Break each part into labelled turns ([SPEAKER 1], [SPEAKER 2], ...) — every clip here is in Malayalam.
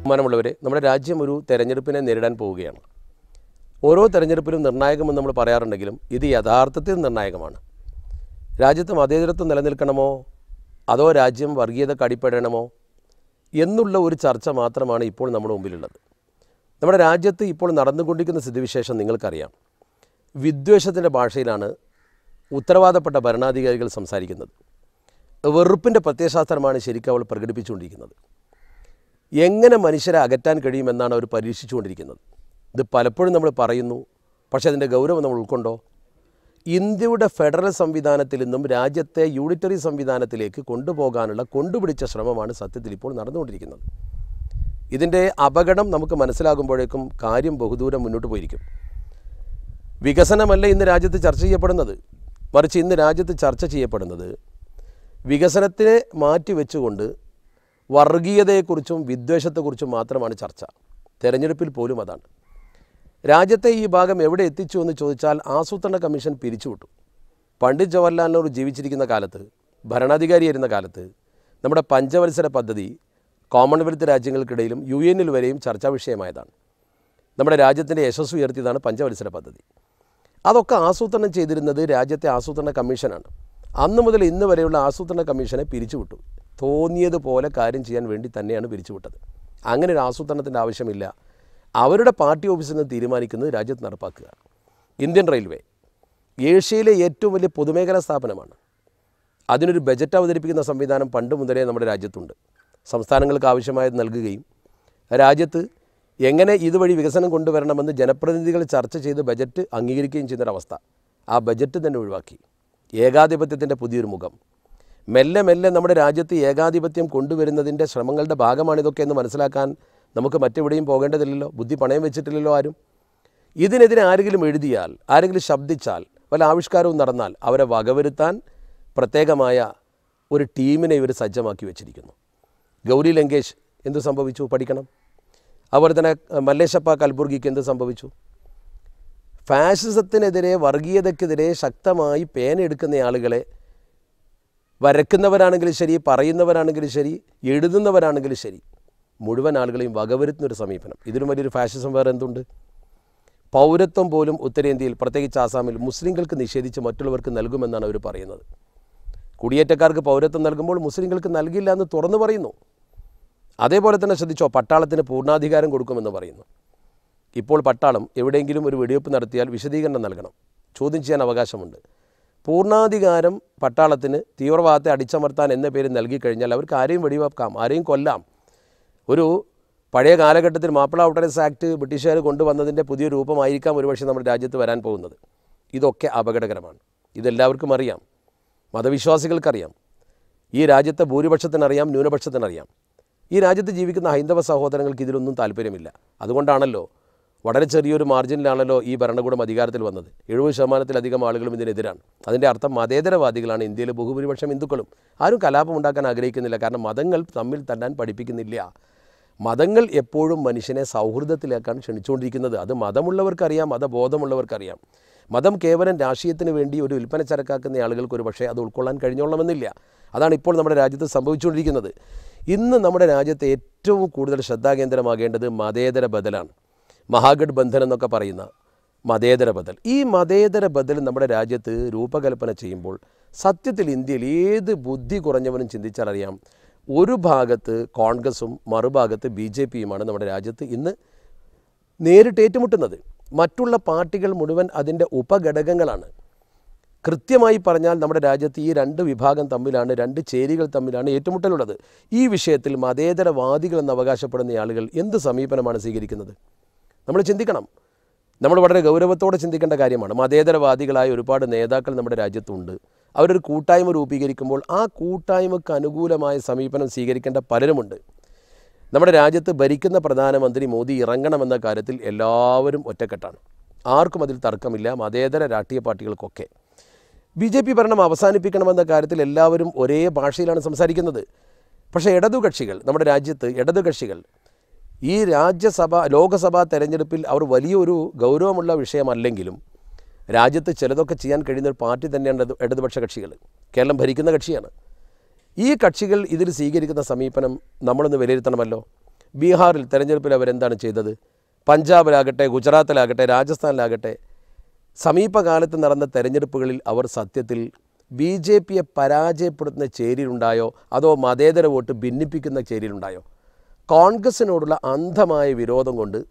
[SPEAKER 1] ബഹുമാനമുള്ളവരെ നമ്മുടെ രാജ്യം ഒരു തെരഞ്ഞെടുപ്പിനെ നേരിടാൻ പോവുകയാണ് ഓരോ തെരഞ്ഞെടുപ്പിലും നിർണായകമെന്ന് നമ്മൾ പറയാറുണ്ടെങ്കിലും ഇത് യഥാർത്ഥത്തിൽ നിർണായകമാണ് രാജ്യത്ത് മതേതരത്വം നിലനിൽക്കണമോ അതോ രാജ്യം വർഗീയതക്ക് അടിപ്പെടണമോ എന്നുള്ള ഒരു ചർച്ച മാത്രമാണ് ഇപ്പോൾ നമ്മുടെ മുമ്പിലുള്ളത് നമ്മുടെ രാജ്യത്ത് ഇപ്പോൾ നടന്നുകൊണ്ടിരിക്കുന്ന സ്ഥിതിവിശേഷം നിങ്ങൾക്കറിയാം വിദ്വേഷത്തിൻ്റെ ഭാഷയിലാണ് ഉത്തരവാദപ്പെട്ട ഭരണാധികാരികൾ സംസാരിക്കുന്നത് വെറുപ്പിൻ്റെ പ്രത്യയശാസ്ത്രമാണ് ശരിക്കും അവൾ പ്രകടിപ്പിച്ചുകൊണ്ടിരിക്കുന്നത് എങ്ങനെ മനുഷ്യരെ അകറ്റാൻ കഴിയുമെന്നാണ് അവർ പരീക്ഷിച്ചുകൊണ്ടിരിക്കുന്നത് ഇത് പലപ്പോഴും നമ്മൾ പറയുന്നു പക്ഷേ അതിൻ്റെ ഗൗരവം നമ്മൾ ഉൾക്കൊണ്ടോ ഇന്ത്യയുടെ ഫെഡറൽ സംവിധാനത്തിൽ നിന്നും രാജ്യത്തെ യൂണിറ്ററി സംവിധാനത്തിലേക്ക് കൊണ്ടുപോകാനുള്ള കൊണ്ടുപിടിച്ച ശ്രമമാണ് സത്യത്തിൽ ഇപ്പോൾ നടന്നുകൊണ്ടിരിക്കുന്നത് ഇതിൻ്റെ അപകടം നമുക്ക് മനസ്സിലാകുമ്പോഴേക്കും കാര്യം ബഹുദൂരം മുന്നോട്ട് പോയിരിക്കും വികസനമല്ല ഇന്ന് രാജ്യത്ത് ചർച്ച ചെയ്യപ്പെടുന്നത് മറിച്ച് ഇന്ന് രാജ്യത്ത് ചർച്ച ചെയ്യപ്പെടുന്നത് വികസനത്തിനെ മാറ്റി വെച്ചുകൊണ്ട് വർഗീയതയെക്കുറിച്ചും വിദ്വേഷത്തെക്കുറിച്ചും മാത്രമാണ് ചർച്ച തെരഞ്ഞെടുപ്പിൽ പോലും അതാണ് രാജ്യത്തെ ഈ ഭാഗം എവിടെ എത്തിച്ചു എന്ന് ചോദിച്ചാൽ ആസൂത്രണ കമ്മീഷൻ പിരിച്ചുവിട്ടു പണ്ഡിറ്റ് ജവഹർലാൽ നെഹ്റു ജീവിച്ചിരിക്കുന്ന കാലത്ത് ഭരണാധികാരിയായിരുന്ന കാലത്ത് നമ്മുടെ പഞ്ചവത്സര പദ്ധതി കോമൺവെൽത്ത് രാജ്യങ്ങൾക്കിടയിലും യു എന്നിൽ വരെയും ചർച്ചാ വിഷയമായതാണ് നമ്മുടെ രാജ്യത്തിൻ്റെ യശസ് ഉയർത്തിയതാണ് പഞ്ചവത്സര പദ്ധതി അതൊക്കെ ആസൂത്രണം ചെയ്തിരുന്നത് രാജ്യത്തെ ആസൂത്രണ കമ്മീഷനാണ് അന്ന് മുതൽ ഇന്ന് വരെയുള്ള ആസൂത്രണ കമ്മീഷനെ പിരിച്ചുവിട്ടു തോന്നിയതുപോലെ കാര്യം ചെയ്യാൻ വേണ്ടി തന്നെയാണ് പിരിച്ചുവിട്ടത് അങ്ങനെ ഒരു ആസൂത്രണത്തിൻ്റെ ആവശ്യമില്ല അവരുടെ പാർട്ടി ഓഫീസിൽ നിന്ന് തീരുമാനിക്കുന്നത് രാജ്യത്ത് നടപ്പാക്കുക ഇന്ത്യൻ റെയിൽവേ ഏഷ്യയിലെ ഏറ്റവും വലിയ പൊതുമേഖലാ സ്ഥാപനമാണ് അതിനൊരു ബജറ്റ് അവതരിപ്പിക്കുന്ന സംവിധാനം പണ്ട് മുതലേ നമ്മുടെ രാജ്യത്തുണ്ട് സംസ്ഥാനങ്ങൾക്ക് ആവശ്യമായത് നൽകുകയും രാജ്യത്ത് എങ്ങനെ ഇതുവഴി വികസനം കൊണ്ടുവരണമെന്ന് ജനപ്രതിനിധികൾ ചർച്ച ചെയ്ത് ബജറ്റ് അംഗീകരിക്കുകയും ചെയ്യുന്നൊരവസ്ഥ ആ ബജറ്റ് തന്നെ ഒഴിവാക്കി ഏകാധിപത്യത്തിൻ്റെ പുതിയൊരു മുഖം മെല്ലെ മെല്ലെ നമ്മുടെ രാജ്യത്ത് ഏകാധിപത്യം കൊണ്ടുവരുന്നതിൻ്റെ ശ്രമങ്ങളുടെ ഭാഗമാണിതൊക്കെ എന്ന് മനസ്സിലാക്കാൻ നമുക്ക് മറ്റെവിടെയും പോകേണ്ടതില്ലല്ലോ ബുദ്ധി പണയം വെച്ചിട്ടില്ലല്ലോ ആരും ഇതിനെതിരെ ആരെങ്കിലും എഴുതിയാൽ ആരെങ്കിലും ശബ്ദിച്ചാൽ വല്ല ആവിഷ്കാരവും നടന്നാൽ അവരെ വകവരുത്താൻ പ്രത്യേകമായ ഒരു ടീമിനെ ഇവർ സജ്ജമാക്കി വെച്ചിരിക്കുന്നു ഗൗരി ലങ്കേഷ് എന്ത് സംഭവിച്ചു പഠിക്കണം അതുപോലെ തന്നെ അഹ്, മല്ലേശപ്പ കൽബുർഗിക്ക് എന്ത് സംഭവിച്ചു ഫാഷിസത്തിനെതിരെ വർഗീയതയ്ക്കെതിരെ ശക്തമായി പേനെടുക്കുന്ന ആളുകളെ വരയ്ക്കുന്നവരാണെങ്കിലും ശരി പറയുന്നവരാണെങ്കിലും ശരി എഴുതുന്നവരാണെങ്കിലും ശരി മുഴുവൻ ആളുകളെയും വകവരുത്തുന്നൊരു സമീപനം ഇതിലും വലിയൊരു ഫാഷിസം വേറെ എന്തുണ്ട് പൗരത്വം പോലും ഉത്തരേന്ത്യയിൽ പ്രത്യേകിച്ച് ആസാമിൽ മുസ്ലിങ്ങൾക്ക് നിഷേധിച്ച് മറ്റുള്ളവർക്ക് നൽകുമെന്നാണ് അവർ പറയുന്നത് കുടിയേറ്റക്കാർക്ക് പൗരത്വം നൽകുമ്പോൾ മുസ്ലിങ്ങൾക്ക് നൽകില്ല എന്ന് തുറന്നു പറയുന്നു അതേപോലെ തന്നെ ശ്രദ്ധിച്ചോ പട്ടാളത്തിന് പൂർണ്ണാധികാരം കൊടുക്കുമെന്ന് പറയുന്നു ഇപ്പോൾ പട്ടാളം എവിടെയെങ്കിലും ഒരു വെടിവെപ്പ് നടത്തിയാൽ വിശദീകരണം നൽകണം ചോദ്യം ചെയ്യാൻ അവകാശമുണ്ട് പൂർണ്ണാധികാരം പട്ടാളത്തിന് തീവ്രവാദത്തെ അടിച്ചമർത്താൻ എന്ന പേര് നൽകിക്കഴിഞ്ഞാൽ അവർക്ക് ആരെയും വെടിവെക്കാം ആരെയും കൊല്ലാം ഒരു പഴയ കാലഘട്ടത്തിൽ മാപ്പിള ഔട്ടറൻസ് ആക്ട് ബ്രിട്ടീഷുകാർ കൊണ്ടുവന്നതിൻ്റെ പുതിയ രൂപമായിരിക്കാം ഒരുപക്ഷെ നമ്മുടെ രാജ്യത്ത് വരാൻ പോകുന്നത് ഇതൊക്കെ അപകടകരമാണ് ഇതെല്ലാവർക്കും അറിയാം മതവിശ്വാസികൾക്കറിയാം ഈ രാജ്യത്തെ ഭൂരിപക്ഷത്തിനറിയാം ന്യൂനപക്ഷത്തിനറിയാം ഈ രാജ്യത്ത് ജീവിക്കുന്ന ഹൈന്ദവ സഹോദരങ്ങൾക്ക് ഇതിലൊന്നും താല്പര്യമില്ല അതുകൊണ്ടാണല്ലോ വളരെ ചെറിയൊരു മാർജിനിലാണല്ലോ ഈ ഭരണകൂടം അധികാരത്തിൽ വന്നത് എഴുപത് ശതമാനത്തിലധികം ആളുകളും ഇതിനെതിരാണ് അതിൻ്റെ അർത്ഥം മതേതരവാദികളാണ് ഇന്ത്യയിലെ ബഹുഭൂരിപക്ഷം ഹിന്ദുക്കളും ആരും കലാപം ഉണ്ടാക്കാൻ ആഗ്രഹിക്കുന്നില്ല കാരണം മതങ്ങൾ തമ്മിൽ തല്ലാൻ പഠിപ്പിക്കുന്നില്ല മതങ്ങൾ എപ്പോഴും മനുഷ്യനെ സൗഹൃദത്തിലേക്കാണ് ക്ഷണിച്ചുകൊണ്ടിരിക്കുന്നത് അത് മതമുള്ളവർക്കറിയാം മതബോധമുള്ളവർക്കറിയാം മതം കേവലം രാഷ്ട്രീയത്തിന് വേണ്ടി ഒരു വിൽപ്പന ചരക്കാക്കുന്ന ആളുകൾക്ക് ഒരു പക്ഷേ അത് ഉൾക്കൊള്ളാൻ കഴിഞ്ഞോളണമെന്നില്ല അതാണ് ഇപ്പോൾ നമ്മുടെ രാജ്യത്ത് സംഭവിച്ചുകൊണ്ടിരിക്കുന്നത് ഇന്ന് നമ്മുടെ രാജ്യത്തെ ഏറ്റവും കൂടുതൽ ശ്രദ്ധാകേന്ദ്രമാകേണ്ടത് മതേതര ബദലാണ് മഹാഗഡ് ബന്ധൻ എന്നൊക്കെ പറയുന്ന മതേതര ബദൽ ഈ മതേതര ബദൽ നമ്മുടെ രാജ്യത്ത് രൂപകൽപ്പന ചെയ്യുമ്പോൾ സത്യത്തിൽ ഇന്ത്യയിൽ ഏത് ബുദ്ധി കുറഞ്ഞവനും ചിന്തിച്ചാലറിയാം ഒരു ഭാഗത്ത് കോൺഗ്രസും മറുഭാഗത്ത് ബി ജെ പിയുമാണ് നമ്മുടെ രാജ്യത്ത് ഇന്ന് നേരിട്ട് ഏറ്റുമുട്ടുന്നത് മറ്റുള്ള പാർട്ടികൾ മുഴുവൻ അതിൻ്റെ ഉപഘടകങ്ങളാണ് കൃത്യമായി പറഞ്ഞാൽ നമ്മുടെ രാജ്യത്ത് ഈ രണ്ട് വിഭാഗം തമ്മിലാണ് രണ്ട് ചേരികൾ തമ്മിലാണ് ഏറ്റുമുട്ടലുള്ളത് ഈ വിഷയത്തിൽ മതേതരവാദികൾ എന്ന് അവകാശപ്പെടുന്ന ആളുകൾ എന്ത് സമീപനമാണ് സ്വീകരിക്കുന്നത് നമ്മൾ ചിന്തിക്കണം നമ്മൾ വളരെ ഗൗരവത്തോടെ ചിന്തിക്കേണ്ട കാര്യമാണ് മതേതരവാദികളായ ഒരുപാട് നേതാക്കൾ നമ്മുടെ രാജ്യത്തുണ്ട് അവരൊരു കൂട്ടായ്മ രൂപീകരിക്കുമ്പോൾ ആ കൂട്ടായ്മക്ക് അനുകൂലമായ സമീപനം സ്വീകരിക്കേണ്ട പലരുമുണ്ട് നമ്മുടെ രാജ്യത്ത് ഭരിക്കുന്ന പ്രധാനമന്ത്രി മോദി ഇറങ്ങണമെന്ന കാര്യത്തിൽ എല്ലാവരും ഒറ്റക്കെട്ടാണ് ആർക്കും അതിൽ തർക്കമില്ല മതേതര രാഷ്ട്രീയ പാർട്ടികൾക്കൊക്കെ ബി ജെ പി ഭരണം അവസാനിപ്പിക്കണമെന്ന കാര്യത്തിൽ എല്ലാവരും ഒരേ ഭാഷയിലാണ് സംസാരിക്കുന്നത് പക്ഷേ ഇടതുകക്ഷികൾ നമ്മുടെ രാജ്യത്ത് ഇടതുകക്ഷികൾ ഈ രാജ്യസഭ ലോകസഭാ തെരഞ്ഞെടുപ്പിൽ അവർ വലിയൊരു ഗൗരവമുള്ള വിഷയമല്ലെങ്കിലും രാജ്യത്ത് ചിലതൊക്കെ ചെയ്യാൻ കഴിയുന്ന ഒരു പാർട്ടി തന്നെയാണ് ഇടതു ഇടതുപക്ഷ കക്ഷികൾ കേരളം ഭരിക്കുന്ന കക്ഷിയാണ് ഈ കക്ഷികൾ ഇതിൽ സ്വീകരിക്കുന്ന സമീപനം നമ്മളൊന്ന് വിലയിരുത്തണമല്ലോ ബീഹാറിൽ തെരഞ്ഞെടുപ്പിൽ അവരെന്താണ് ചെയ്തത് പഞ്ചാബിലാകട്ടെ ഗുജറാത്തിലാകട്ടെ രാജസ്ഥാനിലാകട്ടെ സമീപകാലത്ത് നടന്ന തെരഞ്ഞെടുപ്പുകളിൽ അവർ സത്യത്തിൽ ബി ജെ പിയെ പരാജയപ്പെടുത്തുന്ന ചേരിയിലുണ്ടായോ അതോ മതേതര വോട്ട് ഭിന്നിപ്പിക്കുന്ന ചേരിയിലുണ്ടായോ കോൺഗ്രസിനോടുള്ള അന്ധമായ വിരോധം കൊണ്ട്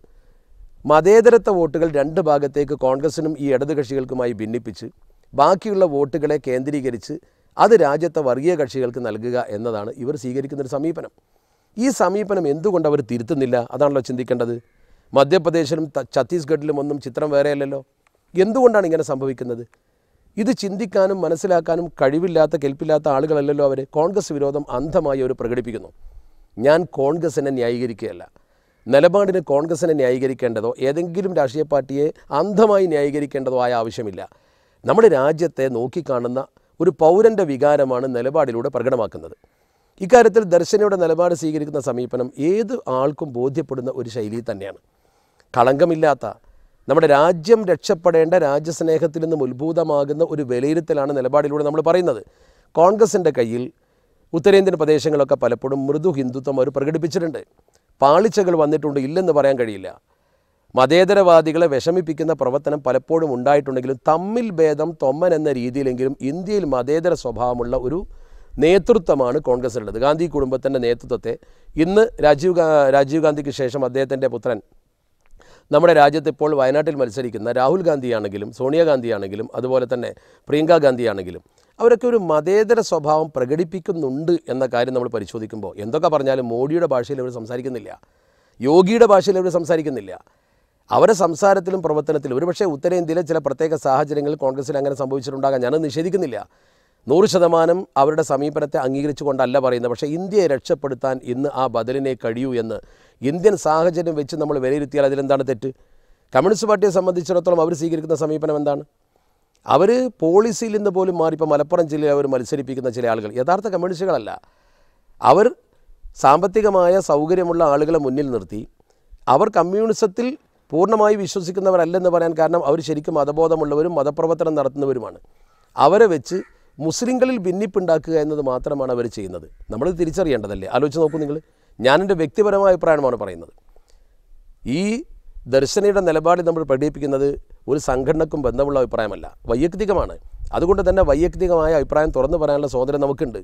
[SPEAKER 1] മതേതരത്വ വോട്ടുകൾ രണ്ട് ഭാഗത്തേക്ക് കോൺഗ്രസിനും ഈ ഇടത് കക്ഷികൾക്കുമായി ഭിന്നിപ്പിച്ച് ബാക്കിയുള്ള വോട്ടുകളെ കേന്ദ്രീകരിച്ച് അത് രാജ്യത്തെ വർഗീയ കക്ഷികൾക്ക് നൽകുക എന്നതാണ് ഇവർ സ്വീകരിക്കുന്നൊരു സമീപനം ഈ സമീപനം എന്തുകൊണ്ട് അവർ തിരുത്തുന്നില്ല അതാണല്ലോ ചിന്തിക്കേണ്ടത് മധ്യപ്രദേശിലും ത- ഛത്തീസ്ഗഡിലും ഒന്നും ചിത്രം വേറെയല്ലല്ലോ എന്തുകൊണ്ടാണ് ഇങ്ങനെ സംഭവിക്കുന്നത് ഇത് ചിന്തിക്കാനും മനസ്സിലാക്കാനും കഴിവില്ലാത്ത കെൽപ്പില്ലാത്ത ആളുകളല്ലല്ലോ അവർ കോൺഗ്രസ് വിരോധം അന്ധമായി അവർ പ്രകടിപ്പിക്കുന്നു ഞാൻ കോൺഗ്രസിനെ ന്യായീകരിക്കുകയല്ല നിലപാടിന് കോൺഗ്രസിനെ ന്യായീകരിക്കേണ്ടതോ ഏതെങ്കിലും രാഷ്ട്രീയ പാർട്ടിയെ അന്ധമായി ന്യായീകരിക്കേണ്ടതോ ആയ ആവശ്യമില്ല നമ്മുടെ രാജ്യത്തെ നോക്കിക്കാണുന്ന ഒരു പൗരൻ്റെ വികാരമാണ് നിലപാടിലൂടെ പ്രകടമാക്കുന്നത് ഇക്കാര്യത്തിൽ ദർശനയുടെ നിലപാട് സ്വീകരിക്കുന്ന സമീപനം ഏത് ആൾക്കും ബോധ്യപ്പെടുന്ന ഒരു ശൈലി തന്നെയാണ് കളങ്കമില്ലാത്ത നമ്മുടെ രാജ്യം രക്ഷപ്പെടേണ്ട രാജ്യസ്നേഹത്തിൽ നിന്നും ഉത്ഭൂതമാകുന്ന ഒരു വിലയിരുത്തലാണ് നിലപാടിലൂടെ നമ്മൾ പറയുന്നത് കോൺഗ്രസിൻ്റെ കയ്യിൽ ഉത്തരേന്ത്യൻ പ്രദേശങ്ങളൊക്കെ പലപ്പോഴും മൃദു ഹിന്ദുത്വം അവർ പ്രകടിപ്പിച്ചിട്ടുണ്ട് പാളിച്ചകൾ വന്നിട്ടുണ്ട് ഇല്ലെന്ന് പറയാൻ കഴിയില്ല മതേതരവാദികളെ വിഷമിപ്പിക്കുന്ന പ്രവർത്തനം പലപ്പോഴും ഉണ്ടായിട്ടുണ്ടെങ്കിലും തമ്മിൽ ഭേദം തൊമ്മൻ എന്ന രീതിയിലെങ്കിലും ഇന്ത്യയിൽ മതേതര സ്വഭാവമുള്ള ഒരു നേതൃത്വമാണ് കോൺഗ്രസിനുള്ളത് ഗാന്ധി കുടുംബത്തിൻ്റെ നേതൃത്വത്തെ ഇന്ന് രാജീവ് ഗാ- രാജീവ് ഗാന്ധിക്ക് ശേഷം അദ്ദേഹത്തിൻ്റെ പുത്രൻ നമ്മുടെ രാജ്യത്ത് ഇപ്പോൾ വയനാട്ടിൽ മത്സരിക്കുന്ന രാഹുൽ ഗാന്ധിയാണെങ്കിലും സോണിയാഗാന്ധിയാണെങ്കിലും അതുപോലെ തന്നെ പ്രിയങ്ക ഗാന്ധിയാണെങ്കിലും അവരൊക്കെ ഒരു മതേതര സ്വഭാവം പ്രകടിപ്പിക്കുന്നുണ്ട് എന്ന കാര്യം നമ്മൾ പരിശോധിക്കുമ്പോൾ എന്തൊക്കെ പറഞ്ഞാലും മോഡിയുടെ ഭാഷയിൽ അവർ സംസാരിക്കുന്നില്ല യോഗിയുടെ ഭാഷയിൽ അവർ സംസാരിക്കുന്നില്ല അവരുടെ സംസാരത്തിലും പ്രവർത്തനത്തിലും ഒരുപക്ഷെ ഉത്തരേന്ത്യയിലെ ചില പ്രത്യേക സാഹചര്യങ്ങളിൽ കോൺഗ്രസ്സിൽ അങ്ങനെ സംഭവിച്ചിട്ടുണ്ടാകാം ഞാനത് നിഷേധിക്കുന്നില്ല നൂറ് ശതമാനം അവരുടെ സമീപനത്തെ അംഗീകരിച്ചുകൊണ്ടല്ല പറയുന്നത് പക്ഷേ ഇന്ത്യയെ രക്ഷപ്പെടുത്താൻ ഇന്ന് ആ ബദലിനെ കഴിയൂ എന്ന് ഇന്ത്യൻ സാഹചര്യം വെച്ച് നമ്മൾ വിലയിരുത്തിയാൽ അതിലെന്താണ് തെറ്റ് കമ്മ്യൂണിസ്റ്റ് പാർട്ടിയെ സംബന്ധിച്ചിടത്തോളം അവർ സ്വീകരിക്കുന്ന സമീപനം എന്താണ് അവർ പോളിസിയിൽ നിന്ന് പോലും മാറി ഇപ്പോൾ മലപ്പുറം ജില്ലയിൽ അവർ മത്സരിപ്പിക്കുന്ന ചില ആളുകൾ യഥാർത്ഥ കമ്മ്യൂണിസ്റ്റുകളല്ല അവർ സാമ്പത്തികമായ സൗകര്യമുള്ള ആളുകളെ മുന്നിൽ നിർത്തി അവർ കമ്മ്യൂണിസത്തിൽ പൂർണ്ണമായി വിശ്വസിക്കുന്നവരല്ലെന്ന് പറയാൻ കാരണം അവർ ശരിക്കും മതബോധമുള്ളവരും മതപ്രവർത്തനം നടത്തുന്നവരുമാണ് അവരെ വെച്ച് മുസ്ലിങ്ങളിൽ ഭിന്നിപ്പുണ്ടാക്കുക എന്നത് മാത്രമാണ് അവർ ചെയ്യുന്നത് നമ്മൾ തിരിച്ചറിയേണ്ടതല്ലേ ആലോചിച്ച് നോക്കൂ നിങ്ങൾ ഞാൻ എൻ്റെ വ്യക്തിപരമായ അഭിപ്രായമാണ് പറയുന്നത് ഈ ദർശനയുടെ നിലപാടിൽ നമ്മൾ പ്രകടിപ്പിക്കുന്നത് ഒരു സംഘടനക്കും ബന്ധമുള്ള അഭിപ്രായമല്ല വൈയക്തികമാണ് അതുകൊണ്ട് തന്നെ വൈയക്തികമായ അഭിപ്രായം തുറന്നു പറയാനുള്ള സ്വാതന്ത്ര്യം നമുക്കുണ്ട്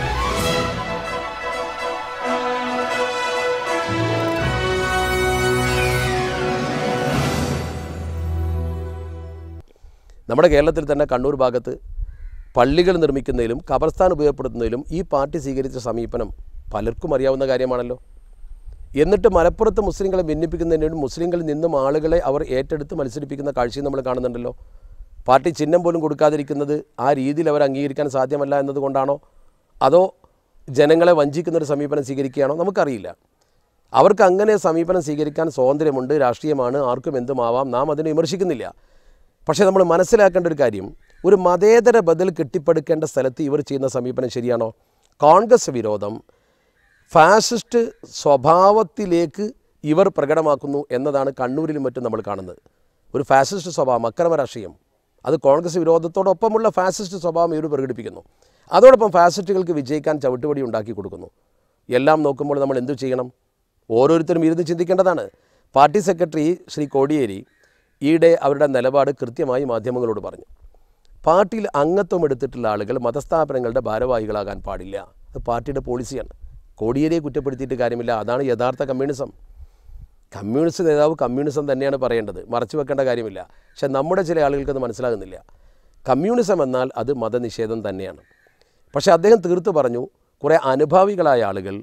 [SPEAKER 1] നമ്മുടെ കേരളത്തിൽ തന്നെ കണ്ണൂർ ഭാഗത്ത് പള്ളികൾ നിർമ്മിക്കുന്നതിലും ഖബർസ്ഥാൻ ഉപയോഗപ്പെടുത്തുന്നതിലും ഈ പാർട്ടി സ്വീകരിച്ച സമീപനം പലർക്കും അറിയാവുന്ന കാര്യമാണല്ലോ എന്നിട്ട് മലപ്പുറത്ത് മുസ്ലിങ്ങളെ ഭിന്നിപ്പിക്കുന്നതിന് വേണ്ടി മുസ്ലിങ്ങളിൽ നിന്നും ആളുകളെ അവർ ഏറ്റെടുത്ത് മത്സരിപ്പിക്കുന്ന കാഴ്ചയും നമ്മൾ കാണുന്നുണ്ടല്ലോ പാർട്ടി ചിഹ്നം പോലും കൊടുക്കാതിരിക്കുന്നത് ആ രീതിയിൽ അവർ അംഗീകരിക്കാൻ സാധ്യമല്ല എന്നതുകൊണ്ടാണോ അതോ ജനങ്ങളെ വഞ്ചിക്കുന്ന ഒരു സമീപനം സ്വീകരിക്കുകയാണോ നമുക്കറിയില്ല അവർക്ക് അങ്ങനെ സമീപനം സ്വീകരിക്കാൻ സ്വാതന്ത്ര്യമുണ്ട് രാഷ്ട്രീയമാണ് ആർക്കും എന്തുമാവാം നാം അതിനെ വിമർശിക്കുന്നില്ല പക്ഷേ നമ്മൾ മനസ്സിലാക്കേണ്ട ഒരു കാര്യം ഒരു മതേതര ബദൽ കെട്ടിപ്പടുക്കേണ്ട സ്ഥലത്ത് ഇവർ ചെയ്യുന്ന സമീപനം ശരിയാണോ കോൺഗ്രസ് വിരോധം ഫാസിസ്റ്റ് സ്വഭാവത്തിലേക്ക് ഇവർ പ്രകടമാക്കുന്നു എന്നതാണ് കണ്ണൂരിലും മറ്റും നമ്മൾ കാണുന്നത് ഒരു ഫാസിസ്റ്റ് സ്വഭാവം അക്രമ രാഷ്ട്രീയം അത് കോൺഗ്രസ് വിരോധത്തോടൊപ്പമുള്ള ഫാസിസ്റ്റ് സ്വഭാവം ഇവർ പ്രകടിപ്പിക്കുന്നു അതോടൊപ്പം ഫാസിസ്റ്റുകൾക്ക് വിജയിക്കാൻ ചവിട്ടുപടി ഉണ്ടാക്കി കൊടുക്കുന്നു എല്ലാം നോക്കുമ്പോൾ നമ്മൾ എന്തു ചെയ്യണം ഓരോരുത്തരും ഇരുന്ന് ചിന്തിക്കേണ്ടതാണ് പാർട്ടി സെക്രട്ടറി ശ്രീ കോടിയേരി ഈയിടെ അവരുടെ നിലപാട് കൃത്യമായി മാധ്യമങ്ങളോട് പറഞ്ഞു പാർട്ടിയിൽ അംഗത്വം എടുത്തിട്ടുള്ള ആളുകൾ മതസ്ഥാപനങ്ങളുടെ ഭാരവാഹികളാകാൻ പാടില്ല അത് പാർട്ടിയുടെ പോളിസിയാണ് കോടിയേരിയെ കുറ്റപ്പെടുത്തിയിട്ട് കാര്യമില്ല അതാണ് യഥാർത്ഥ കമ്മ്യൂണിസം കമ്മ്യൂണിസ്റ്റ് നേതാവ് കമ്മ്യൂണിസം തന്നെയാണ് പറയേണ്ടത് മറച്ചു വെക്കേണ്ട കാര്യമില്ല പക്ഷെ നമ്മുടെ ചില ആളുകൾക്കത് മനസ്സിലാകുന്നില്ല കമ്മ്യൂണിസം എന്നാൽ അത് മതനിഷേധം തന്നെയാണ് പക്ഷേ അദ്ദേഹം തീർത്തു പറഞ്ഞു കുറേ അനുഭാവികളായ ആളുകൾ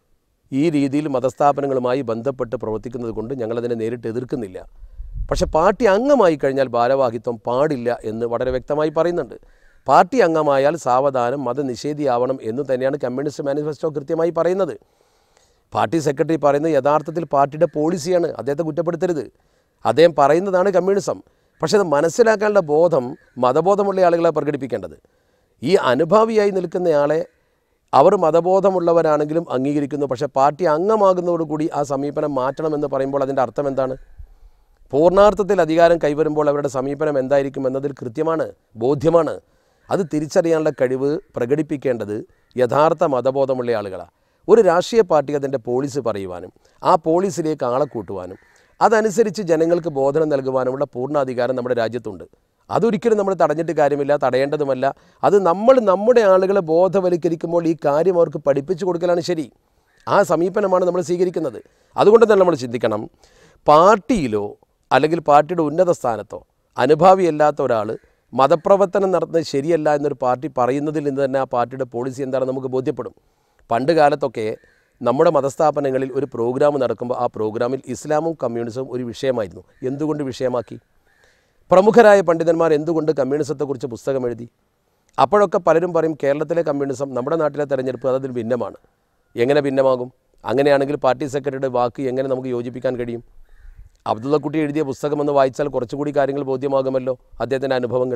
[SPEAKER 1] ഈ രീതിയിൽ മതസ്ഥാപനങ്ങളുമായി ബന്ധപ്പെട്ട് പ്രവർത്തിക്കുന്നത് കൊണ്ട് ഞങ്ങളതിനെ നേരിട്ട് എതിർക്കുന്നില്ല പക്ഷേ പാർട്ടി അംഗമായി കഴിഞ്ഞാൽ ഭാരവാഹിത്വം പാടില്ല എന്ന് വളരെ വ്യക്തമായി പറയുന്നുണ്ട് പാർട്ടി അംഗമായാൽ സാവധാനം മതനിഷേധിയാവണം എന്ന് തന്നെയാണ് കമ്മ്യൂണിസ്റ്റ് മാനിഫെസ്റ്റോ കൃത്യമായി പറയുന്നത് പാർട്ടി സെക്രട്ടറി പറയുന്നത് യഥാർത്ഥത്തിൽ പാർട്ടിയുടെ പോളിസിയാണ് അദ്ദേഹത്തെ കുറ്റപ്പെടുത്തരുത് അദ്ദേഹം പറയുന്നതാണ് കമ്മ്യൂണിസം പക്ഷേ അത് മനസ്സിലാക്കാനുള്ള ബോധം മതബോധമുള്ള ആളുകളെ പ്രകടിപ്പിക്കേണ്ടത് ഈ അനുഭാവിയായി നിൽക്കുന്നയാളെ അവർ മതബോധമുള്ളവരാണെങ്കിലും അംഗീകരിക്കുന്നു പക്ഷേ പാർട്ടി അംഗമാകുന്നതോടുകൂടി ആ സമീപനം മാറ്റണമെന്ന് പറയുമ്പോൾ അതിൻ്റെ അർത്ഥം എന്താണ് പൂർണ്ണാർത്ഥത്തിൽ അധികാരം കൈവരുമ്പോൾ അവരുടെ സമീപനം എന്തായിരിക്കും എന്നതിൽ കൃത്യമാണ് ബോധ്യമാണ് അത് തിരിച്ചറിയാനുള്ള കഴിവ് പ്രകടിപ്പിക്കേണ്ടത് യഥാർത്ഥ മതബോധമുള്ള ആളുകളാണ് ഒരു രാഷ്ട്രീയ പാർട്ടി അതിൻ്റെ പോളിസി പറയുവാനും ആ പോളിസിയിലേക്ക് ആളെ കൂട്ടുവാനും അതനുസരിച്ച് ജനങ്ങൾക്ക് ബോധനം നൽകുവാനുമുള്ള പൂർണ്ണാധികാരം നമ്മുടെ രാജ്യത്തുണ്ട് അതൊരിക്കലും നമ്മൾ തടഞ്ഞിട്ട് കാര്യമില്ല തടയേണ്ടതുമല്ല അത് നമ്മൾ നമ്മുടെ ആളുകളെ ബോധവൽക്കരിക്കുമ്പോൾ ഈ കാര്യം അവർക്ക് പഠിപ്പിച്ചു കൊടുക്കലാണ് ശരി ആ സമീപനമാണ് നമ്മൾ സ്വീകരിക്കുന്നത് അതുകൊണ്ട് തന്നെ നമ്മൾ ചിന്തിക്കണം പാർട്ടിയിലോ അല്ലെങ്കിൽ പാർട്ടിയുടെ ഉന്നത സ്ഥാനത്തോ അനുഭാവിയല്ലാത്ത ഒരാൾ മതപ്രവർത്തനം നടത്തുന്നത് ശരിയല്ല എന്നൊരു പാർട്ടി പറയുന്നതിൽ നിന്ന് തന്നെ ആ പാർട്ടിയുടെ പോളിസി എന്താണെന്ന് നമുക്ക് ബോധ്യപ്പെടും പണ്ട് കാലത്തൊക്കെ നമ്മുടെ മതസ്ഥാപനങ്ങളിൽ ഒരു പ്രോഗ്രാം നടക്കുമ്പോൾ ആ പ്രോഗ്രാമിൽ ഇസ്ലാമും കമ്മ്യൂണിസവും ഒരു വിഷയമായിരുന്നു എന്തുകൊണ്ട് വിഷയമാക്കി പ്രമുഖരായ പണ്ഡിതന്മാർ എന്തുകൊണ്ട് കമ്മ്യൂണിസത്തെക്കുറിച്ച് പുസ്തകം എഴുതി അപ്പോഴൊക്കെ പലരും പറയും കേരളത്തിലെ കമ്മ്യൂണിസം നമ്മുടെ നാട്ടിലെ തെരഞ്ഞെടുപ്പ് അതിൽ ഭിന്നമാണ് എങ്ങനെ ഭിന്നമാകും അങ്ങനെയാണെങ്കിൽ പാർട്ടി സെക്രട്ടറിയുടെ വാക്ക് എങ്ങനെ നമുക്ക് യോജിപ്പിക്കാൻ കഴിയും അബ്ദുള്ളക്കുട്ടി എഴുതിയ പുസ്തകം എന്ന് വായിച്ചാൽ കുറച്ചുകൂടി കാര്യങ്ങൾ ബോധ്യമാകുമല്ലോ അദ്ദേഹത്തിൻ്റെ അനുഭവങ്ങൾ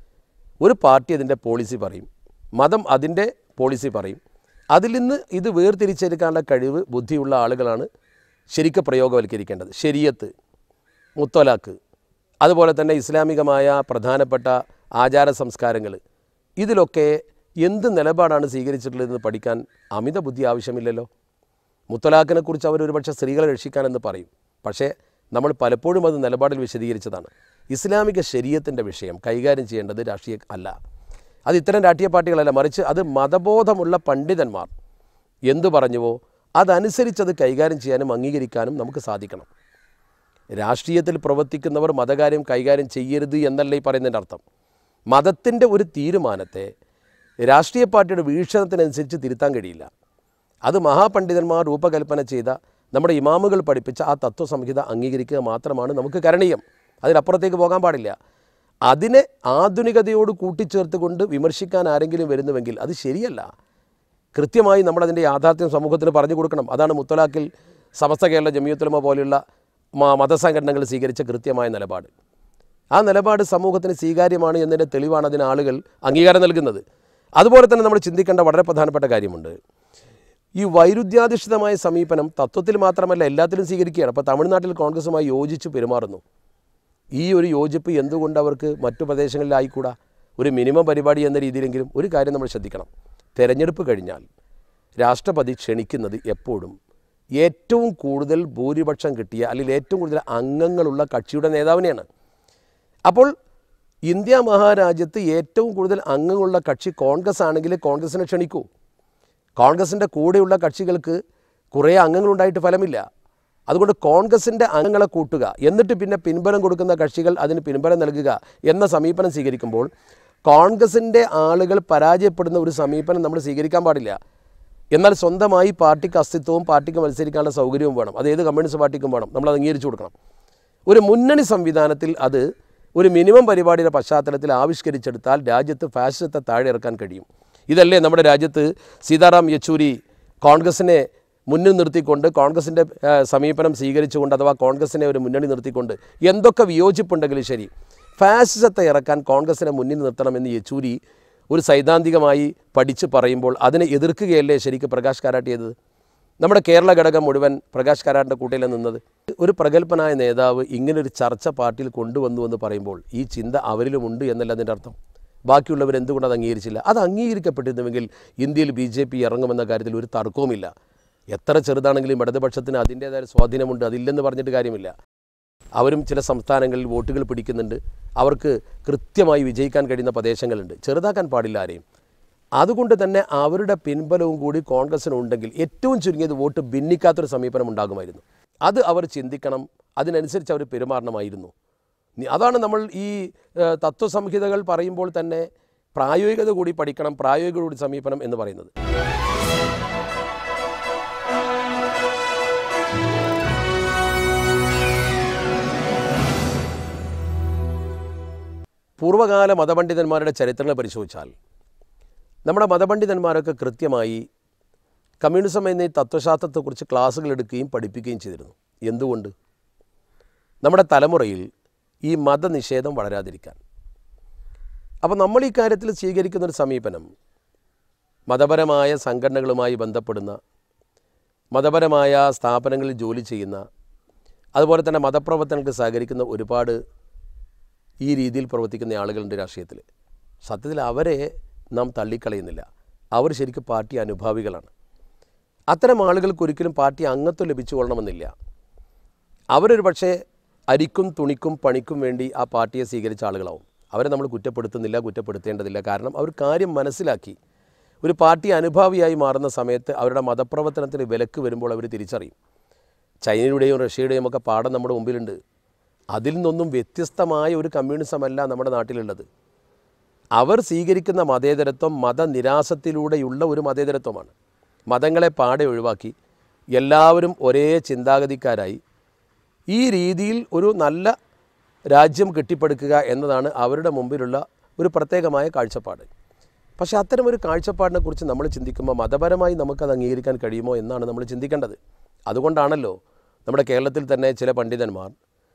[SPEAKER 1] ഒരു പാർട്ടി അതിൻ്റെ പോളിസി പറയും മതം അതിൻ്റെ പോളിസി പറയും അതിൽ നിന്ന് ഇത് വേർതിരിച്ചെടുക്കാനുള്ള കഴിവ് ബുദ്ധിയുള്ള ആളുകളാണ് ശരിക്കും പ്രയോഗവൽക്കരിക്കേണ്ടത് ശരിയത്ത് മുത്തലാക്ക് അതുപോലെ തന്നെ ഇസ്ലാമികമായ പ്രധാനപ്പെട്ട ആചാര സംസ്കാരങ്ങൾ ഇതിലൊക്കെ എന്ത് നിലപാടാണ് സ്വീകരിച്ചിട്ടുള്ളതെന്ന് പഠിക്കാൻ അമിത ബുദ്ധി ആവശ്യമില്ലല്ലോ മുത്തലാഖിനെക്കുറിച്ച് അവർ ഒരുപക്ഷെ സ്ത്രീകളെ രക്ഷിക്കാനെന്ന് പറയും പക്ഷേ നമ്മൾ പലപ്പോഴും അത് നിലപാടിൽ വിശദീകരിച്ചതാണ് ഇസ്ലാമിക ശരീരത്തിൻ്റെ വിഷയം കൈകാര്യം ചെയ്യേണ്ടത് രാഷ്ട്രീയ അല്ല അത് ഇത്തരം രാഷ്ട്രീയ പാർട്ടികളല്ല മറിച്ച് അത് മതബോധമുള്ള പണ്ഡിതന്മാർ എന്തു പറഞ്ഞുവോ അതനുസരിച്ച് അത് കൈകാര്യം ചെയ്യാനും അംഗീകരിക്കാനും നമുക്ക് സാധിക്കണം രാഷ്ട്രീയത്തിൽ പ്രവർത്തിക്കുന്നവർ മതകാര്യം കൈകാര്യം ചെയ്യരുത് എന്നല്ല ഈ പറയുന്നതിൻ്റെ അർത്ഥം മതത്തിൻ്റെ ഒരു തീരുമാനത്തെ രാഷ്ട്രീയ പാർട്ടിയുടെ വീക്ഷണത്തിനനുസരിച്ച് തിരുത്താൻ കഴിയില്ല അത് മഹാപണ്ഡിതന്മാർ രൂപകൽപ്പന ചെയ്ത നമ്മുടെ ഇമാമുകൾ പഠിപ്പിച്ച ആ തത്വസംഹിത അംഗീകരിക്കുക മാത്രമാണ് നമുക്ക് കരണീയം അതിനപ്പുറത്തേക്ക് പോകാൻ പാടില്ല അതിനെ ആധുനികതയോട് കൂട്ടിച്ചേർത്തുകൊണ്ട് വിമർശിക്കാൻ ആരെങ്കിലും വരുന്നുവെങ്കിൽ അത് ശരിയല്ല കൃത്യമായി നമ്മളതിൻ്റെ യാഥാർത്ഥ്യം സമൂഹത്തിന് പറഞ്ഞു കൊടുക്കണം അതാണ് മുത്തലാഖിൽ സമസ്ത കേരള ജമിയത്തുലമ പോലെയുള്ള മ- മതസംഘടനകൾ സ്വീകരിച്ച കൃത്യമായ നിലപാട് ആ നിലപാട് സമൂഹത്തിന് സ്വീകാര്യമാണ് എന്നതിൻ്റെ തെളിവാണ് അതിന് ആളുകൾ അംഗീകാരം നൽകുന്നത് അതുപോലെ തന്നെ നമ്മൾ ചിന്തിക്കേണ്ട വളരെ പ്രധാനപ്പെട്ട കാര്യമുണ്ട് ഈ വൈരുദ്ധ്യാധിഷ്ഠിതമായ സമീപനം തത്വത്തിൽ മാത്രമല്ല എല്ലാത്തിലും സ്വീകരിക്കുകയാണ് അപ്പോൾ തമിഴ്നാട്ടിൽ കോൺഗ്രസുമായി യോജിച്ച് പെരുമാറുന്നു ഈ ഒരു യോജിപ്പ് എന്തുകൊണ്ട് അവർക്ക് മറ്റു പ്രദേശങ്ങളിലായിക്കൂടാ ഒരു മിനിമം പരിപാടി എന്ന രീതിയിലെങ്കിലും ഒരു കാര്യം നമ്മൾ ശ്രദ്ധിക്കണം തെരഞ്ഞെടുപ്പ് കഴിഞ്ഞാൽ രാഷ്ട്രപതി ക്ഷണിക്കുന്നത് എപ്പോഴും ഏറ്റവും കൂടുതൽ ഭൂരിപക്ഷം കിട്ടിയ അല്ലെങ്കിൽ ഏറ്റവും കൂടുതൽ അംഗങ്ങളുള്ള കക്ഷിയുടെ നേതാവിനെയാണ് അപ്പോൾ ഇന്ത്യ മഹാരാജ്യത്ത് ഏറ്റവും കൂടുതൽ അംഗങ്ങളുള്ള കക്ഷി കോൺഗ്രസ് ആണെങ്കിൽ കോൺഗ്രസിനെ ക്ഷണിക്കൂ കോൺഗ്രസിൻ്റെ കൂടെയുള്ള കക്ഷികൾക്ക് കുറേ അംഗങ്ങളുണ്ടായിട്ട് ഫലമില്ല അതുകൊണ്ട് കോൺഗ്രസിൻ്റെ അംഗങ്ങളെ കൂട്ടുക എന്നിട്ട് പിന്നെ പിൻബലം കൊടുക്കുന്ന കക്ഷികൾ അതിന് പിൻബലം നൽകുക എന്ന സമീപനം സ്വീകരിക്കുമ്പോൾ കോൺഗ്രസിൻ്റെ ആളുകൾ പരാജയപ്പെടുന്ന ഒരു സമീപനം നമ്മൾ സ്വീകരിക്കാൻ പാടില്ല എന്നാൽ സ്വന്തമായി പാർട്ടിക്ക് അസ്തിത്വവും പാർട്ടിക്ക് മത്സരിക്കാനുള്ള സൗകര്യവും വേണം അത് ഏത് കമ്മ്യൂണിസ്റ്റ് പാർട്ടിക്കും വേണം നമ്മൾ അത് അംഗീകരിച്ചു കൊടുക്കണം ഒരു മുന്നണി സംവിധാനത്തിൽ അത് ഒരു മിനിമം പരിപാടിയുടെ പശ്ചാത്തലത്തിൽ ആവിഷ്കരിച്ചെടുത്താൽ രാജ്യത്ത് ഫാസിസത്തെ താഴെ ഇറക്കാൻ കഴിയും ഇതല്ലേ നമ്മുടെ രാജ്യത്ത് സീതാറാം യെച്ചൂരി കോൺഗ്രസിനെ മുന്നിൽ നിർത്തിക്കൊണ്ട് കോൺഗ്രസിൻ്റെ ആ, സമീപനം സ്വീകരിച്ചുകൊണ്ട് അഥവാ കോൺഗ്രസിനെ ഒരു മുന്നണി നിർത്തിക്കൊണ്ട് എന്തൊക്കെ വിയോജിപ്പുണ്ടെങ്കിലും ശരി ഫാസിസത്തെ ഇറക്കാൻ കോൺഗ്രസിനെ മുന്നിൽ നിർത്തണമെന്ന് യെച്ചൂരി ഒരു സൈദ്ധാന്തികമായി പഠിച്ച് പറയുമ്പോൾ അതിനെ എതിർക്കുകയല്ലേ ശരിക്കും പ്രകാശ് കാരാട്ട് ചെയ്തത് നമ്മുടെ കേരള ഘടകം മുഴുവൻ പ്രകാശ് കാരാട്ടിൻ്റെ കൂട്ടയിൽ നിന്നത് ഒരു പ്രഗത്ഭനായ നേതാവ് ഇങ്ങനൊരു ചർച്ച പാർട്ടിയിൽ കൊണ്ടുവന്നു എന്ന് പറയുമ്പോൾ ഈ ചിന്ത അവരിലുമുണ്ട് എന്നല്ല അതിൻ്റെ അർത്ഥം ബാക്കിയുള്ളവർ എന്തുകൊണ്ട് അത് അംഗീകരിച്ചില്ല അത് അംഗീകരിക്കപ്പെട്ടിരുന്നുവെങ്കിൽ ഇന്ത്യയിൽ ബി ജെ പി ഇറങ്ങുമെന്ന കാര്യത്തിൽ ഒരു തർക്കവുമില്ല എത്ര ചെറുതാണെങ്കിലും ഇടതുപക്ഷത്തിന് അതിൻ്റേതായ സ്വാധീനമുണ്ട് അതില്ലെന്ന് പറഞ്ഞിട്ട് കാര്യമില്ല അവരും ചില സംസ്ഥാനങ്ങളിൽ വോട്ടുകൾ പിടിക്കുന്നുണ്ട് അവർക്ക് കൃത്യമായി വിജയിക്കാൻ കഴിയുന്ന പ്രദേശങ്ങളുണ്ട് ചെറുതാക്കാൻ പാടില്ല ആരെയും അതുകൊണ്ട് തന്നെ അവരുടെ പിൻബലവും കൂടി കോൺഗ്രസിനുണ്ടെങ്കിൽ ഏറ്റവും ചുരുങ്ങിയത് വോട്ട് ഭിന്നിക്കാത്തൊരു സമീപനം ഉണ്ടാകുമായിരുന്നു അത് അവർ ചിന്തിക്കണം അതിനനുസരിച്ച് അവർ പെരുമാറണമായിരുന്നു നി- അതാണ് നമ്മൾ ഈ ഏഹ്, തത്വസംഹിതകൾ പറയുമ്പോൾ തന്നെ പ്രായോഗികത കൂടി പഠിക്കണം പ്രായോഗിക കൂടി സമീപനം എന്ന് പറയുന്നത് പൂർവ്വകാല മതപണ്ഡിതന്മാരുടെ ചരിത്രങ്ങൾ പരിശോധിച്ചാൽ നമ്മുടെ മതപണ്ഡിതന്മാരൊക്കെ കൃത്യമായി കമ്മ്യൂണിസം എന്ന ഈ തത്വശാസ്ത്രത്തെക്കുറിച്ച് ക്ലാസ്സുകൾ എടുക്കുകയും പഠിപ്പിക്കുകയും ചെയ്തിരുന്നു എന്തുകൊണ്ട് നമ്മുടെ തലമുറയിൽ ഈ മതനിഷേധം വളരാതിരിക്കാൻ അപ്പോൾ നമ്മൾ ഈ കാര്യത്തിൽ സ്വീകരിക്കുന്ന ഒരു സമീപനം മതപരമായ സംഘടനകളുമായി ബന്ധപ്പെടുന്ന മതപരമായ സ്ഥാപനങ്ങളിൽ ജോലി ചെയ്യുന്ന അതുപോലെ തന്നെ മതപ്രവർത്തനങ്ങൾക്ക് സഹകരിക്കുന്ന ഒരുപാട് ഈ രീതിയിൽ പ്രവർത്തിക്കുന്ന ആളുകളുണ്ട് രാഷ്ട്രീയത്തിൽ സത്യത്തിൽ അവരെ നാം തള്ളിക്കളയുന്നില്ല അവർ ശരിക്കും പാർട്ടി അനുഭാവികളാണ് അത്തരം ആളുകൾക്ക് ഒരിക്കലും പാർട്ടി അംഗത്വം ലഭിച്ചുകൊള്ളണമെന്നില്ല അവരൊരു പക്ഷേ അരിക്കും തുണിക്കും പണിക്കും വേണ്ടി ആ പാർട്ടിയെ സ്വീകരിച്ച ആളുകളാവും അവരെ നമ്മൾ കുറ്റപ്പെടുത്തുന്നില്ല കുറ്റപ്പെടുത്തേണ്ടതില്ല കാരണം അവർ കാര്യം മനസ്സിലാക്കി ഒരു പാർട്ടി അനുഭാവിയായി മാറുന്ന സമയത്ത് അവരുടെ മതപ്രവർത്തനത്തിന് വിലക്ക് വരുമ്പോൾ അവർ തിരിച്ചറിയും ചൈനയുടെയും റഷ്യയുടെയും ഒക്കെ പാഠം നമ്മുടെ മുമ്പിലുണ്ട് അതിൽ നിന്നൊന്നും വ്യത്യസ്തമായ ഒരു കമ്മ്യൂണിസമല്ല നമ്മുടെ നാട്ടിലുള്ളത് അവർ സ്വീകരിക്കുന്ന മതേതരത്വം മതനിരാസത്തിലൂടെയുള്ള ഒരു മതേതരത്വമാണ് മതങ്ങളെ പാടെ ഒഴിവാക്കി എല്ലാവരും ഒരേ ചിന്താഗതിക്കാരായി ഈ രീതിയിൽ ഒരു നല്ല രാജ്യം കെട്ടിപ്പടുക്കുക എന്നതാണ് അവരുടെ മുമ്പിലുള്ള ഒരു പ്രത്യേകമായ കാഴ്ചപ്പാട് പക്ഷേ അത്തരം ഒരു കാഴ്ചപ്പാടിനെ കുറിച്ച് നമ്മൾ ചിന്തിക്കുമ്പോൾ മതപരമായി നമുക്കത് അംഗീകരിക്കാൻ കഴിയുമോ എന്നാണ് നമ്മൾ ചിന്തിക്കേണ്ടത് അതുകൊണ്ടാണല്ലോ നമ്മുടെ കേരളത്തിൽ തന്നെ ചില പണ്ഡിതന്മാർ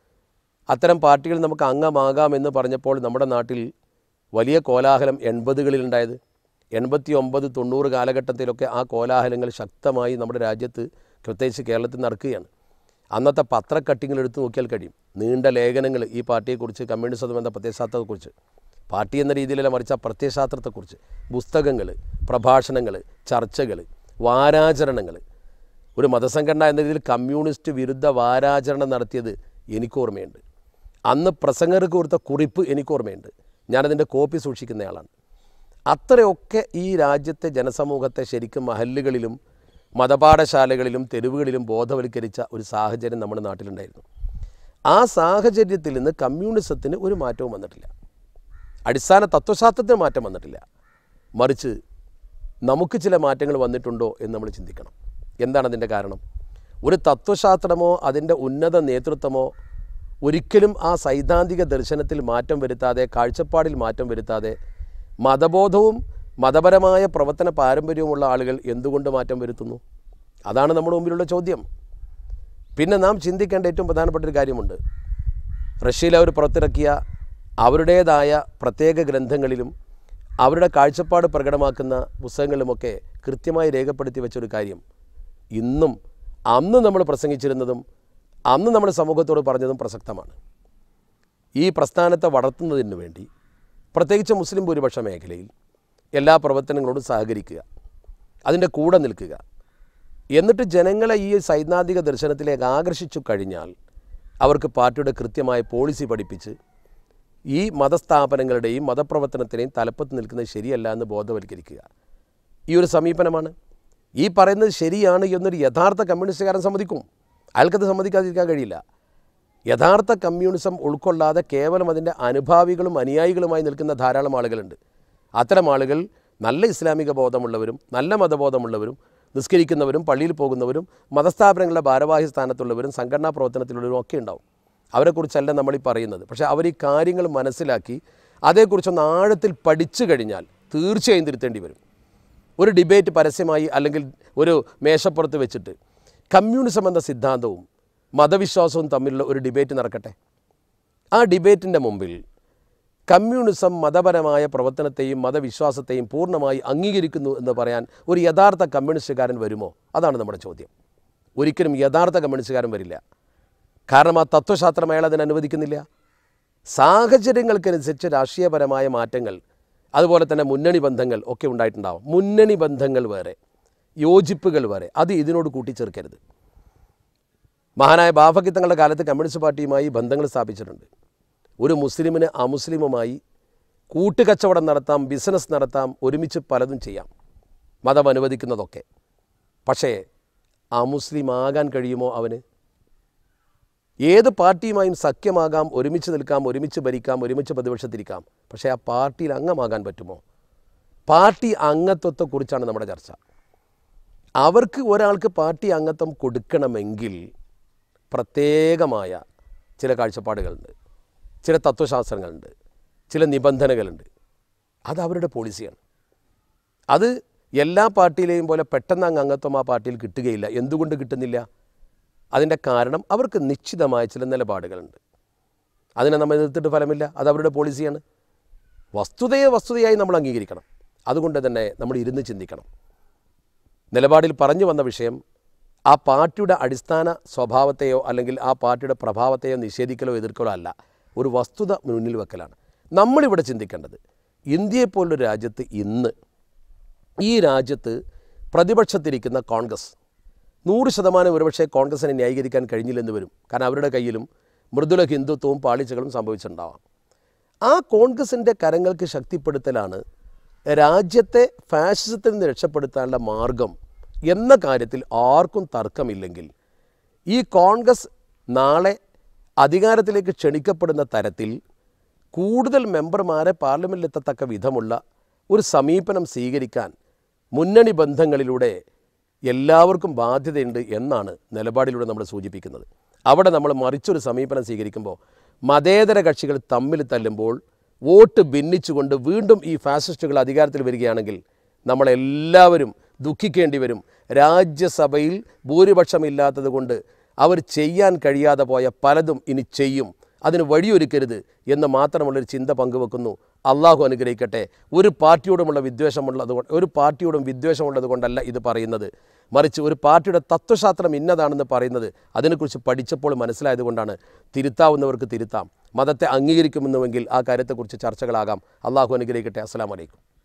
[SPEAKER 1] അത്തരം പാർട്ടികൾ നമുക്ക് അംഗമാകാമെന്ന് പറഞ്ഞപ്പോൾ നമ്മുടെ നാട്ടിൽ വലിയ കോലാഹലം എൺപതുകളിലുണ്ടായത് എൺപത്തി ഒമ്പത് തൊണ്ണൂറ് കാലഘട്ടത്തിലൊക്കെ ആ കോലാഹലങ്ങൾ ശക്തമായി നമ്മുടെ രാജ്യത്ത് പ്രത്യേകിച്ച് കേരളത്തിൽ നടക്കുകയാണ് അന്നത്തെ പത്രക്കട്ടിങ്ങൾ എടുത്തു നോക്കിയാൽ കഴിയും നീണ്ട ലേഖനങ്ങൾ ഈ പാർട്ടിയെക്കുറിച്ച് കമ്മ്യൂണിസം എന്ന പ്രത്യയശാസ്ത്രത്തെക്കുറിച്ച് പാർട്ടി എന്ന രീതിയിലല്ല മറിച്ച് ആ പ്രത്യയശാസ്ത്രത്തെക്കുറിച്ച് പുസ്തകങ്ങൾ പ്രഭാഷണങ്ങൾ ചർച്ചകൾ വാരാചരണങ്ങൾ ഒരു മതസംഘടന എന്ന രീതിയിൽ കമ്മ്യൂണിസ്റ്റ് വിരുദ്ധ വാരാചരണം നടത്തിയത് എനിക്കോർമ്മയുണ്ട് അന്ന് പ്രസംഗർക്ക് കൊടുത്ത കുറിപ്പ് എനിക്കോർമ്മയുണ്ട് ഞാനതിൻ്റെ കോപ്പി സൂക്ഷിക്കുന്നയാളാണ് അത്രയൊക്കെ ഈ രാജ്യത്തെ ജനസമൂഹത്തെ ശരിക്കും മഹല്ലുകളിലും മതപാഠശാലകളിലും തെരുവുകളിലും ബോധവൽക്കരിച്ച ഒരു സാഹചര്യം നമ്മുടെ നാട്ടിലുണ്ടായിരുന്നു ആ സാഹചര്യത്തിൽ നിന്ന് കമ്മ്യൂണിസത്തിന് ഒരു മാറ്റവും വന്നിട്ടില്ല അടിസ്ഥാന തത്വശാസ്ത്രത്തിന് മാറ്റം വന്നിട്ടില്ല മറിച്ച് നമുക്ക് ചില മാറ്റങ്ങൾ വന്നിട്ടുണ്ടോ എന്ന് നമ്മൾ ചിന്തിക്കണം എന്താണ് അതിൻ്റെ കാരണം ഒരു തത്വശാസ്ത്രമോ അതിൻ്റെ ഉന്നത നേതൃത്വമോ ഒരിക്കലും ആ സൈദ്ധാന്തിക ദർശനത്തിൽ മാറ്റം വരുത്താതെ കാഴ്ചപ്പാടിൽ മാറ്റം വരുത്താതെ മതബോധവും മതപരമായ പ്രവർത്തന പാരമ്പര്യവുമുള്ള ആളുകൾ എന്തുകൊണ്ട് മാറ്റം വരുത്തുന്നു അതാണ് നമ്മുടെ മുമ്പിലുള്ള ചോദ്യം പിന്നെ നാം ചിന്തിക്കേണ്ട ഏറ്റവും പ്രധാനപ്പെട്ട ഒരു കാര്യമുണ്ട് റഷ്യയിൽ അവർ പുറത്തിറക്കിയ അവരുടേതായ പ്രത്യേക ഗ്രന്ഥങ്ങളിലും അവരുടെ കാഴ്ചപ്പാട് പ്രകടമാക്കുന്ന പുസ്തകങ്ങളിലുമൊക്കെ കൃത്യമായി രേഖപ്പെടുത്തി വെച്ചൊരു കാര്യം ഇന്നും അന്ന് നമ്മൾ പ്രസംഗിച്ചിരുന്നതും അന്ന് നമ്മൾ സമൂഹത്തോട് പറഞ്ഞതും പ്രസക്തമാണ് ഈ പ്രസ്ഥാനത്തെ വളർത്തുന്നതിന് വേണ്ടി പ്രത്യേകിച്ച് മുസ്ലിം ഭൂരിപക്ഷ മേഖലയിൽ എല്ലാ പ്രവർത്തനങ്ങളോടും സഹകരിക്കുക അതിൻ്റെ കൂടെ നിൽക്കുക എന്നിട്ട് ജനങ്ങളെ ഈ സൈദ്ധാന്തിക ദർശനത്തിലേക്ക് ആകർഷിച്ചു കഴിഞ്ഞാൽ അവർക്ക് പാർട്ടിയുടെ കൃത്യമായ പോളിസി പഠിപ്പിച്ച് ഈ മതസ്ഥാപനങ്ങളുടെയും മതപ്രവർത്തനത്തിനെയും തലപ്പത്ത് നിൽക്കുന്നത് ശരിയല്ല എന്ന് ബോധവൽക്കരിക്കുക ഈ ഒരു സമീപനമാണ് ഈ പറയുന്നത് ശരിയാണ് എന്നൊരു യഥാർത്ഥ കമ്മ്യൂണിസ്റ്റുകാരൻ സമ്മതിക്കും അയാൾക്കത് സമ്മതിക്കാതിരിക്കാൻ കഴിയില്ല യഥാർത്ഥ കമ്മ്യൂണിസം ഉൾക്കൊള്ളാതെ കേവലം അതിൻ്റെ അനുഭാവികളും അനുയായികളുമായി നിൽക്കുന്ന ധാരാളം ആളുകളുണ്ട് അത്തരം ആളുകൾ നല്ല ഇസ്ലാമിക ബോധമുള്ളവരും നല്ല മതബോധമുള്ളവരും നിസ്കരിക്കുന്നവരും പള്ളിയിൽ പോകുന്നവരും മതസ്ഥാപനങ്ങളുടെ ഭാരവാഹി സ്ഥാനത്തുള്ളവരും സംഘടനാ പ്രവർത്തനത്തിലുള്ളവരും ഒക്കെ ഉണ്ടാവും അവരെക്കുറിച്ചല്ല നമ്മൾ ഈ പറയുന്നത് പക്ഷേ അവർ ഈ കാര്യങ്ങൾ മനസ്സിലാക്കി അതേക്കുറിച്ചൊന്ന് ആഴത്തിൽ പഠിച്ചു കഴിഞ്ഞാൽ തീർച്ചയായും തിരുത്തേണ്ടി വരും ഒരു ഡിബേറ്റ് പരസ്യമായി അല്ലെങ്കിൽ ഒരു മേശപ്പുറത്ത് വെച്ചിട്ട് കമ്മ്യൂണിസം എന്ന സിദ്ധാന്തവും മതവിശ്വാസവും തമ്മിലുള്ള ഒരു ഡിബേറ്റ് നടക്കട്ടെ ആ ഡിബേറ്റിൻ്റെ മുമ്പിൽ കമ്മ്യൂണിസം മതപരമായ പ്രവർത്തനത്തെയും മതവിശ്വാസത്തെയും പൂർണ്ണമായി അംഗീകരിക്കുന്നു എന്ന് പറയാൻ ഒരു യഥാർത്ഥ കമ്മ്യൂണിസ്റ്റുകാരൻ വരുമോ അതാണ് നമ്മുടെ ചോദ്യം ഒരിക്കലും യഥാർത്ഥ കമ്മ്യൂണിസ്റ്റുകാരൻ വരില്ല കാരണം ആ തത്വശാസ്ത്രം അയാൾ അതിന് അനുവദിക്കുന്നില്ല സാഹചര്യങ്ങൾക്കനുസരിച്ച് രാഷ്ട്രീയപരമായ മാറ്റങ്ങൾ അതുപോലെ തന്നെ മുന്നണി ബന്ധങ്ങൾ ഒക്കെ ഉണ്ടായിട്ടുണ്ടാവും മുന്നണി ബന്ധങ്ങൾ വേറെ യോജിപ്പുകൾ വേറെ അത് ഇതിനോട് കൂട്ടിച്ചേർക്കരുത് മഹാനായ ബാഫക്കി തങ്ങളുടെ കാലത്ത് കമ്മ്യൂണിസ്റ്റ് പാർട്ടിയുമായി ബന്ധങ്ങൾ സ്ഥാപിച്ചിട്ടുണ്ട് ഒരു മുസ്ലിമിന് അമുസ്ലിമുമായി കൂട്ടുകച്ചവടം നടത്താം ബിസിനസ് നടത്താം ഒരുമിച്ച് പലതും ചെയ്യാം മതം അനുവദിക്കുന്നതൊക്കെ പക്ഷേ അമുസ്ലിം ആകാൻ കഴിയുമോ അവന് ഏത് പാർട്ടിയുമായും സഖ്യമാകാം ഒരുമിച്ച് നിൽക്കാം ഒരുമിച്ച് ഭരിക്കാം ഒരുമിച്ച് പ്രതിപക്ഷത്തിരിക്കാം പക്ഷേ ആ പാർട്ടിയിൽ അംഗമാകാൻ പറ്റുമോ പാർട്ടി അംഗത്വത്തെക്കുറിച്ചാണ് നമ്മുടെ ചർച്ച അവർക്ക് ഒരാൾക്ക് പാർട്ടി അംഗത്വം കൊടുക്കണമെങ്കിൽ പ്രത്യേകമായ ചില കാഴ്ചപ്പാടുകളുണ്ട് ചില തത്വശാസ്ത്രങ്ങളുണ്ട് ചില നിബന്ധനകളുണ്ട് അത് അവരുടെ പോളിസിയാണ് അത് എല്ലാ പാർട്ടിയിലെയും പോലെ പെട്ടെന്ന് അങ്ങ് അംഗത്വം ആ പാർട്ടിയിൽ കിട്ടുകയില്ല എന്തുകൊണ്ട് കിട്ടുന്നില്ല അതിൻ്റെ കാരണം അവർക്ക് നിശ്ചിതമായ ചില നിലപാടുകളുണ്ട് അതിനെ നമ്മൾ എതിർത്തിട്ട് ഫലമില്ല അത് അവരുടെ പോളിസിയാണ് വസ്തുതയെ വസ്തുതയായി നമ്മൾ അംഗീകരിക്കണം അതുകൊണ്ട് തന്നെ നമ്മൾ ഇരുന്ന് ചിന്തിക്കണം നിലപാടിൽ പറഞ്ഞു വന്ന വിഷയം ആ പാർട്ടിയുടെ അടിസ്ഥാന സ്വഭാവത്തെയോ അല്ലെങ്കിൽ ആ പാർട്ടിയുടെ പ്രഭാവത്തെയോ നിഷേധിക്കലോ എതിർക്കലോ അല്ല ഒരു വസ്തുത മുന്നിൽ വെക്കലാണ് നമ്മളിവിടെ ചിന്തിക്കേണ്ടത് ഇന്ത്യയെപ്പോലൊരു രാജ്യത്ത് ഇന്ന് ഈ രാജ്യത്ത് പ്രതിപക്ഷത്തിരിക്കുന്ന കോൺഗ്രസ് നൂറ് ശതമാനം ഒരുപക്ഷെ കോൺഗ്രസിനെ ന്യായീകരിക്കാൻ കഴിഞ്ഞില്ലെന്ന് വരും കാരണം അവരുടെ കയ്യിലും മൃദുല ഹിന്ദുത്വവും പാളിച്ചകളും സംഭവിച്ചിട്ടുണ്ടാവാം ആ കോൺഗ്രസിൻ്റെ കരങ്ങൾക്ക് ശക്തിപ്പെടുത്തലാണ് രാജ്യത്തെ ഫാഷിസത്തിൽ നിന്ന് രക്ഷപ്പെടുത്താനുള്ള മാർഗം എന്ന കാര്യത്തിൽ ആർക്കും തർക്കമില്ലെങ്കിൽ ഈ കോൺഗ്രസ് നാളെ അധികാരത്തിലേക്ക് ക്ഷണിക്കപ്പെടുന്ന തരത്തിൽ കൂടുതൽ മെമ്പർമാരെ പാർലമെൻറ്റിലെത്തത്തക്ക വിധമുള്ള ഒരു സമീപനം സ്വീകരിക്കാൻ മുന്നണി ബന്ധങ്ങളിലൂടെ എല്ലാവർക്കും ബാധ്യതയുണ്ട് എന്നാണ് നിലപാടിലൂടെ നമ്മൾ സൂചിപ്പിക്കുന്നത് അവിടെ നമ്മൾ മറിച്ചൊരു സമീപനം സ്വീകരിക്കുമ്പോൾ മതേതര കക്ഷികൾ തമ്മിൽ തല്ലുമ്പോൾ വോട്ട് ഭിന്നിച്ചുകൊണ്ട് വീണ്ടും ഈ ഫാസിസ്റ്റുകൾ അധികാരത്തിൽ വരികയാണെങ്കിൽ നമ്മളെല്ലാവരും ദുഃഖിക്കേണ്ടി വരും രാജ്യസഭയിൽ ഭൂരിപക്ഷമില്ലാത്തത് കൊണ്ട് അവർ ചെയ്യാൻ കഴിയാതെ പോയ പലതും ഇനി ചെയ്യും അതിന് വഴിയൊരുക്കരുത് എന്ന് മാത്രമുള്ളൊരു ചിന്ത പങ്കുവെക്കുന്നു അള്ളാഹു അനുഗ്രഹിക്കട്ടെ ഒരു പാർട്ടിയോടുമുള്ള വിദ്വേഷമുള്ളത് കൊണ്ട് ഒരു പാർട്ടിയോടും വിദ്വേഷമുള്ളത് കൊണ്ടല്ല ഇത് പറയുന്നത് മറിച്ച് ഒരു പാർട്ടിയുടെ തത്വശാസ്ത്രം ഇന്നതാണെന്ന് പറയുന്നത് അതിനെക്കുറിച്ച് പഠിച്ചപ്പോൾ മനസ്സിലായതുകൊണ്ടാണ് തിരുത്താവുന്നവർക്ക് തിരുത്താം മതത്തെ അംഗീകരിക്കുമെന്നുവെങ്കിൽ ആ കാര്യത്തെക്കുറിച്ച് ചർച്ചകളാകാം അള്ളാഹു അനുഗ്രഹിക്കട്ടെ അസ്സലാമു അലൈക്കും